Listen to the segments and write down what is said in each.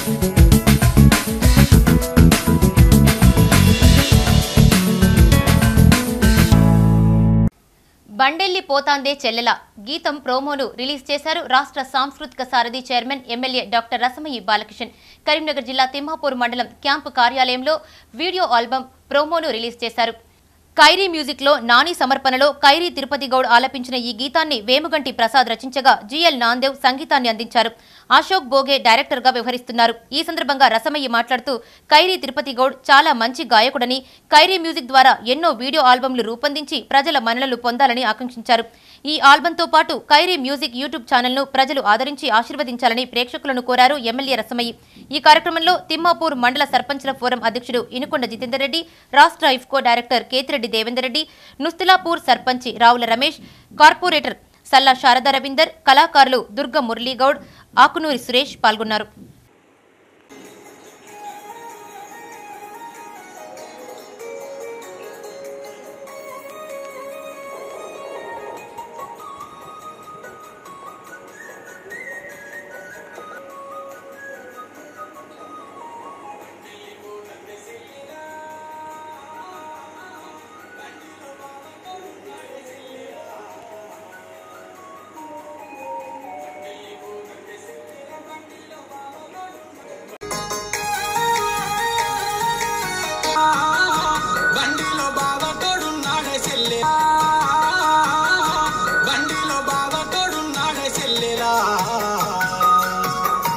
బండెల్లి పోతాందే చెల్లెల గీతం ప్రోమోను రిలీజ్ చేశారు రాష్ట్ర సాంస్కృతిక సారథి chairman MLA doctor Rasamayi Balakishan Karimnagar జిల్లా తిమ్మాపూర్ మండలం క్యాంపు కార్యాలయంలో వీడియో ఆల్బమ్ ప్రోమోను రిలీజ్ చేశారు కైరీ మ్యూజిక్ లో నాని సమర్పణలో కైరీ తిరుపతి గౌడ్ ఆలపించిన ఈ గీతాన్ని వేముగంటి ప్రసాద్ రచించగా జిఎల్ నాందేవ్ సంగీతాన్ని అందించారు అశోక్ బోగే డైరెక్టర్ గా వ్యవహరిస్తున్నారు ఈ సందర్భంగా రసమయ్య మాట్లాడుతూ కైరీ తిరుపతి గౌడ్ చాలా మంచి గాయకుడని కైరీ మ్యూజిక్ ద్వారా ఎన్నో వీడియో ఆల్బమ్లు రూపొందించి ప్రజల మన్ననలు పొందాలని ఆకాంక్షించారు ఈ ఆల్బంతో పాటు కైరీ మ్యూజిక్ యూట్యూబ్ ఛానల్ను ప్రజలు ఆదరించి ఆశీర్వదించాలని ప్రేక్షకులను కోరారు ఎమ్మెల్యే రసమయ్యి ఈ కార్యక్రమంలో తిమ్మాపూర్ మండల సర్పంచ్ల ఫోరం అధ్యక్షుడు ఇనుకొండ జితేందర్ రెడ్డి రాష్ట్ర ఇఫ్కో డైరెక్టర్ కేతిరెడ్డి దేవేందర్ రెడ్డి నుస్తిలాపూర్ సర్పంచి రావుల రమేష్ కార్పొరేటర్ సల్లా శారదా రవీందర్ కళాకారులు దుర్గ మురళీగౌడ్ ఆకునూరి సురేష్ పాల్గొన్నారు బండిలో బావ తోడున్నాడే చెల్లె బండిలో బావ తోడున్నాడే చెల్లెలా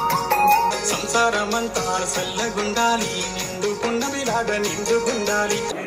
సంసారమంతా చల్లగుండాలి నిండుకున్నవిలాగా నిండుకుండాలి